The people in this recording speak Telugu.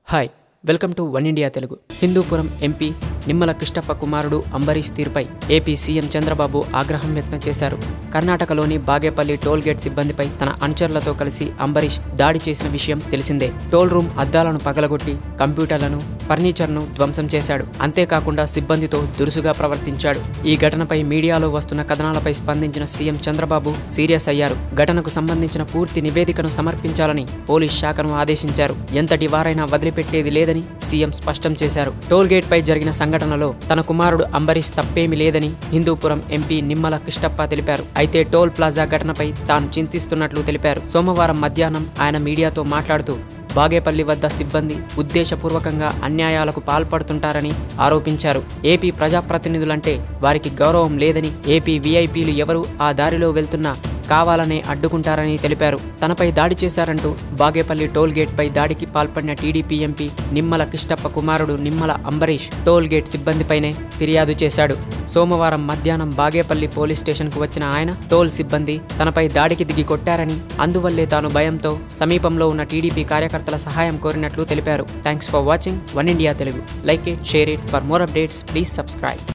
hi welcome to one India Telugu Hindupuram MP Nimmala Krishnappa కుమారుడు అంబరీష్ తీరుపై ఏపీ సీఎం చంద్రబాబు ఆగ్రహం వ్యక్తం చేశారు కర్ణాటకలోని బాగేపల్లి టోల్ గేట్ సిబ్బందిపై తన అనుచరులతో కలిసి అంబరీష్ దాడి చేసిన విషయం తెలిసిందే టోల్ రూమ్ అద్దాలను పగలగొట్టి కంప్యూటర్లను ఫర్నిచర్ను ధ్వంసం చేశాడు అంతేకాకుండా సిబ్బందితో దురుసుగా ప్రవర్తించాడు ఈ ఘటనపై మీడియాలో వస్తున్న కథనాలపై స్పందించిన సీఎం చంద్రబాబు సీరియస్ అయ్యారు ఘటనకు సంబంధించిన పూర్తి నివేదికను సమర్పించాలని పోలీస్ శాఖను ఆదేశించారు ఎంతటి వారైనా వదిలిపెట్టేది లేదని సీఎం స్పష్టం చేశారు టోల్ గేట్ పై జరిగిన సంఘటనలో తన కుమారుడు అంబరీష్ తప్పేమీ లేదని హిందూపురం ఎంపీ నిమ్మల కృష్ణప్ప తెలిపారు అయితే టోల్ ప్లాజా ఘటనపై తాను చింతిస్తున్నట్లు తెలిపారు సోమవారం మధ్యాహ్నం ఆయన మీడియాతో మాట్లాడుతూ బాగేపల్లి వద్ద సిబ్బంది ఉద్దేశపూర్వకంగా అన్యాయాలకు పాల్పడుతుంటారని ఆరోపించారు ఏపీ ప్రజాప్రతినిధులంటే వారికి గౌరవం లేదని ఏపీ వీఐపీలు ఎవరు ఆ దారిలో వెళ్తున్నా కావాలనే అడ్డుకుంటారని తెలిపారు తనపై దాడి చేశారంటూ బాగేపల్లి టోల్ గేట్ పై దాడికి పాల్పడిన టీడీపీ ఎంపీ నిమ్మల కిష్టప్ప కుమారుడు నిమ్మల అంబరీష్ టోల్ గేట్ సిబ్బందిపైనే ఫిర్యాదు చేశాడు సోమవారం మధ్యాహ్నం బాగేపల్లి పోలీస్ స్టేషన్కు వచ్చిన ఆయన టోల్ సిబ్బంది తనపై దాడికి దిగి కొట్టారని అందువల్లే తాను భయంతో సమీపంలో ఉన్న టీడీపీ కార్యకర్తల సహాయం కోరినట్లు తెలిపారు thanks for watching one India Telugu like it share it for more updates please subscribe